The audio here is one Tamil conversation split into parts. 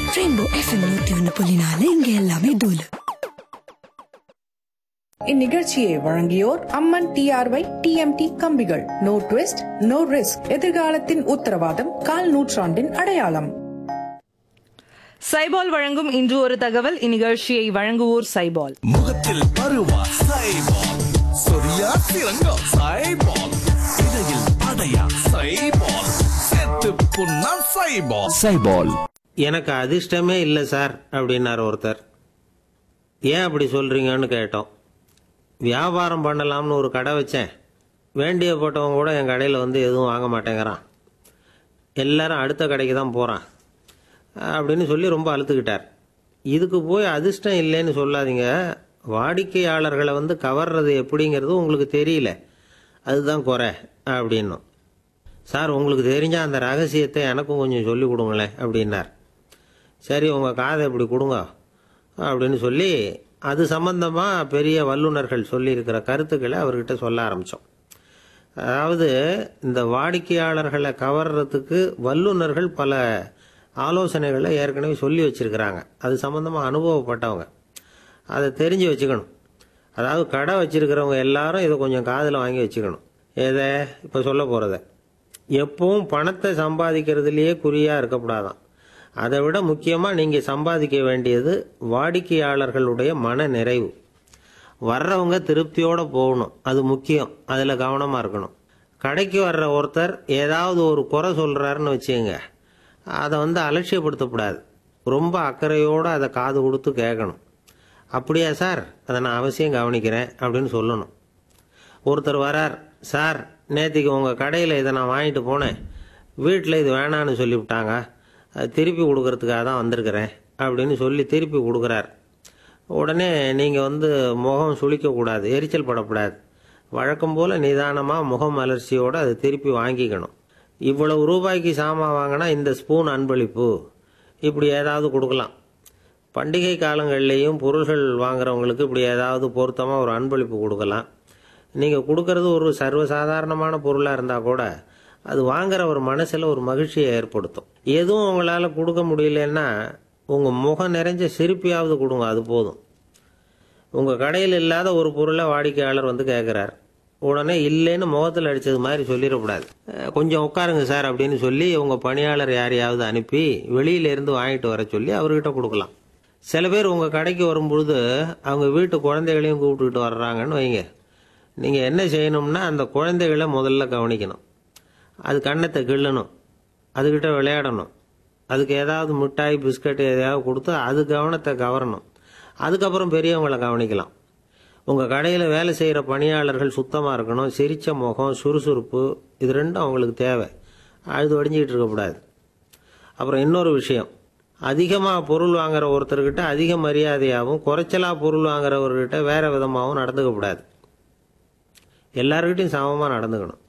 ரெயின்போ எஃப்எம் நூத்தி ஒன்னு புள்ளி நாலு இங்க எல்லாமே தூளு இந்நிகழ்ச்சியை வழங்கியோர் அம்மன் டிஆர்ஒய் டிஎம்டி கம்பிகள் நோ ட்விஸ்ட் நோ ரிஸ்க் எதிர்காலத்தின் உத்தரவாதம் கால் நூற்றாண்டின் அடையாளம் சைபால் வழங்கும் இன்று ஒரு தகவல் இந்நிகழ்ச்சியை வழங்குவோர் சைபால் முகத்தில் பருவா சைபால் சொரியா சிறங்கா சைபால் இடையில் அடையா சைபால் செத்து புண்ணா சைபால் சைபால் எனக்கு அதிர்ஷ்டமே இல்லை சார் அப்படின்னார் ஒருத்தர் ஏன் அப்படி சொல்கிறீங்கன்னு கேட்டோம் வியாபாரம் பண்ணலாம்னு ஒரு கடை வச்சேன் வேண்டிய போட்டவங்க கூட என் கடையில் வந்து எதுவும் வாங்க மாட்டேங்கிறான் எல்லாரும் அடுத்த கடைக்கு தான் போகிறான் அப்படின்னு சொல்லி ரொம்ப அழுத்துக்கிட்டார் இதுக்கு போய் அதிர்ஷ்டம் இல்லைன்னு சொல்லாதீங்க வாடிக்கையாளர்களை வந்து கவர்றது எப்படிங்கிறது உங்களுக்கு தெரியல அதுதான் குறை அப்படின்னும் சார் உங்களுக்கு தெரிஞ்ச அந்த ரகசியத்தை எனக்கும் கொஞ்சம் சொல்லி கொடுங்களேன் அப்படின்னார் சரி உங்கள் காதை இப்படி கொடுங்க அப்படின்னு சொல்லி அது சம்பந்தமாக பெரிய வல்லுநர்கள் சொல்லியிருக்கிற கருத்துக்களை அவர்கிட்ட சொல்ல ஆரம்பித்தோம் அதாவது இந்த வாடிக்கையாளர்களை கவர்றதுக்கு வல்லுநர்கள் பல ஆலோசனைகளை ஏற்கனவே சொல்லி வச்சிருக்கிறாங்க அது சம்பந்தமாக அனுபவப்பட்டவங்க அதை தெரிஞ்சு வச்சுக்கணும் அதாவது கடை வச்சிருக்கிறவங்க எல்லாரும் இதை கொஞ்சம் காதில் வாங்கி வச்சுக்கணும் எதை இப்போ சொல்ல போகிறத எப்பவும் பணத்தை சம்பாதிக்கிறதுலையே குறியாக இருக்கக்கூடாதான் அதை விட முக்கியமாக நீங்கள் சம்பாதிக்க வேண்டியது வாடிக்கையாளர்களுடைய மன நிறைவு வர்றவங்க திருப்தியோடு போகணும் அது முக்கியம் அதில் கவனமாக இருக்கணும் கடைக்கு வர்ற ஒருத்தர் ஏதாவது ஒரு குறை சொல்கிறாருன்னு வச்சுங்க அதை வந்து அலட்சியப்படுத்தக்கூடாது ரொம்ப அக்கறையோடு அதை காது கொடுத்து கேட்கணும் அப்படியா சார் அதை நான் அவசியம் கவனிக்கிறேன் அப்படின்னு சொல்லணும் ஒருத்தர் வரார் சார் நேற்றுக்கு உங்கள் கடையில் இதை நான் வாங்கிட்டு போனேன் வீட்டில் இது வேணான்னு சொல்லிவிட்டாங்க அது திருப்பி கொடுக்கறதுக்காக தான் வந்திருக்கிறேன் அப்படின்னு சொல்லி திருப்பி கொடுக்குறார் உடனே நீங்கள் வந்து முகம் சுளிக்கக்கூடாது எரிச்சல் படக்கூடாது வழக்கம் போல் நிதானமாக முகம் அலர்ச்சியோடு அதை திருப்பி வாங்கிக்கணும் இவ்வளவு ரூபாய்க்கு சாமான் வாங்கினா இந்த ஸ்பூன் அன்பளிப்பு இப்படி ஏதாவது கொடுக்கலாம் பண்டிகை காலங்கள்லேயும் பொருள்கள் வாங்குறவங்களுக்கு இப்படி ஏதாவது பொருத்தமாக ஒரு அன்பளிப்பு கொடுக்கலாம் நீங்கள் கொடுக்கறது ஒரு சர்வசாதாரணமான பொருளாக இருந்தால் கூட அது வாங்குற ஒரு மனசில் ஒரு மகிழ்ச்சியை ஏற்படுத்தும் எதுவும் உங்களால் கொடுக்க முடியலன்னா உங்கள் முகம் நிறைஞ்ச சிரிப்பியாவது கொடுங்க அது போதும் உங்கள் கடையில் இல்லாத ஒரு பொருளை வாடிக்கையாளர் வந்து கேட்குறார் உடனே இல்லைன்னு முகத்தில் அடித்தது மாதிரி சொல்லிடக்கூடாது அஹ், கொஞ்சம் உட்காருங்க சார் அப்படின்னு சொல்லி உங்கள் பணியாளர் யாரையாவது அனுப்பி வெளியில இருந்து வாங்கிட்டு வர சொல்லி அவர்கிட்ட கொடுக்கலாம் சில பேர் உங்கள் கடைக்கு வரும்பொழுது அவங்க வீட்டு குழந்தைகளையும் கூப்பிட்டுக்கிட்டு வர்றாங்கன்னு வைங்க நீங்கள் என்ன செய்யணும்னா அந்த குழந்தைகளை முதல்ல கவனிக்கணும் அது கண்ணத்தை கிள்ளணும் அதுக்கிட்ட விளையாடணும் அதுக்கு ஏதாவது மிட்டாய் பிஸ்கட் எதையாவது கொடுத்து அது கவனத்தை கவரணும் அதுக்கப்புறம் பெரியவங்களை கவனிக்கலாம் உங்கள் கடையில் வேலை செய்கிற பணியாளர்கள் சுத்தமாக இருக்கணும் சிரிச்ச முகம் சுறுசுறுப்பு இது ரெண்டும் அவங்களுக்கு தேவை அழுது வடிஞ்சிக்கிட்டு இருக்கக்கூடாது அப்புறம் இன்னொரு விஷயம் அதிகமாக பொருள் வாங்குற ஒருத்தர்கிட்ட அதிக மரியாதையாகவும் குறைச்சலாக பொருள் வாங்குறவர்கிட்ட வேற விதமாகவும் நடந்துக்கக்கூடாது எல்லாருக்கிட்டையும் சமமாக நடந்துக்கணும்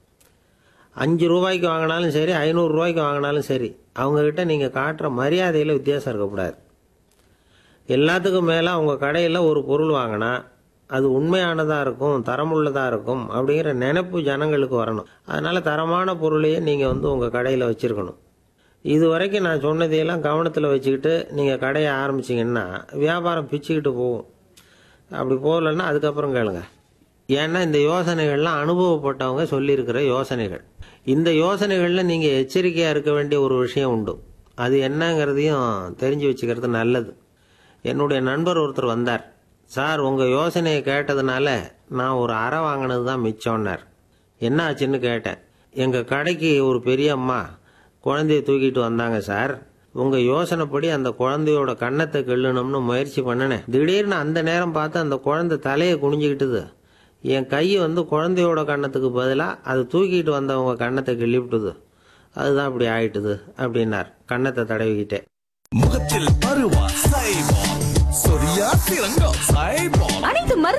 அஞ்சு ரூபாய்க்கு வாங்கினாலும் சரி ஐநூறு ரூபாய்க்கு வாங்கினாலும் சரி அவங்கக்கிட்ட நீங்கள் காட்டுற மரியாதையில் வித்தியாசம் இருக்கக்கூடாது எல்லாத்துக்கும் மேலே அவங்க கடையில் ஒரு பொருள் வாங்கினா அது உண்மையானதாக இருக்கும் தரமுள்ளதாக இருக்கும் அப்படிங்கிற நினைப்பு ஜனங்களுக்கு வரணும் அதனால் தரமான பொருளையே நீங்கள் வந்து உங்கள் கடையில் வச்சுருக்கணும் இது வரைக்கும் நான் சொன்னதையெல்லாம் கவனத்தில் வச்சுக்கிட்டு நீங்கள் கடையை ஆரம்பிச்சிங்கன்னா வியாபாரம் பிச்சுக்கிட்டு போகும் அப்படி போகலன்னா அதுக்கப்புறம் கேளுங்க ஏன்னா இந்த யோசனைகள்லாம் அனுபவப்பட்டவங்க சொல்லியிருக்கிற யோசனைகள் இந்த யோசனைகளில் நீங்கள் எச்சரிக்கையாக இருக்க வேண்டிய ஒரு விஷயம் உண்டு அது என்னங்கிறதையும் தெரிஞ்சு வச்சுக்கிறது நல்லது என்னுடைய நண்பர் ஒருத்தர் வந்தார் சார் உங்கள் யோசனையை கேட்டதுனால நான் ஒரு அறை வாங்கினது தான் மிச்சம்னார் என்ன ஆச்சுன்னு கேட்டேன் எங்கள் கடைக்கு ஒரு பெரிய அம்மா குழந்தைய தூக்கிட்டு வந்தாங்க சார் உங்கள் யோசனைப்படி அந்த குழந்தையோட கன்னத்தை கிள்ளணும்னு முயற்சி பண்ணினேன் திடீர்னு அந்த நேரம் பார்த்து அந்த குழந்தை தலையை குனிஞ்சிக்கிட்டுது என் கை வந்து குழந்தையோட கன்னத்துக்கு பதிலாக அதை தூக்கிட்டு வந்தவங்க கன்னத்தை கிள்ளி விட்டுது அதுதான் இப்படி ஆயிட்டுது அப்படின்னார் கன்னத்தை தடவிக்கிட்டே முகத்தில் பருவா சைபால் சொரியா சிறங்கா சைபால் அனைத்து மருந்து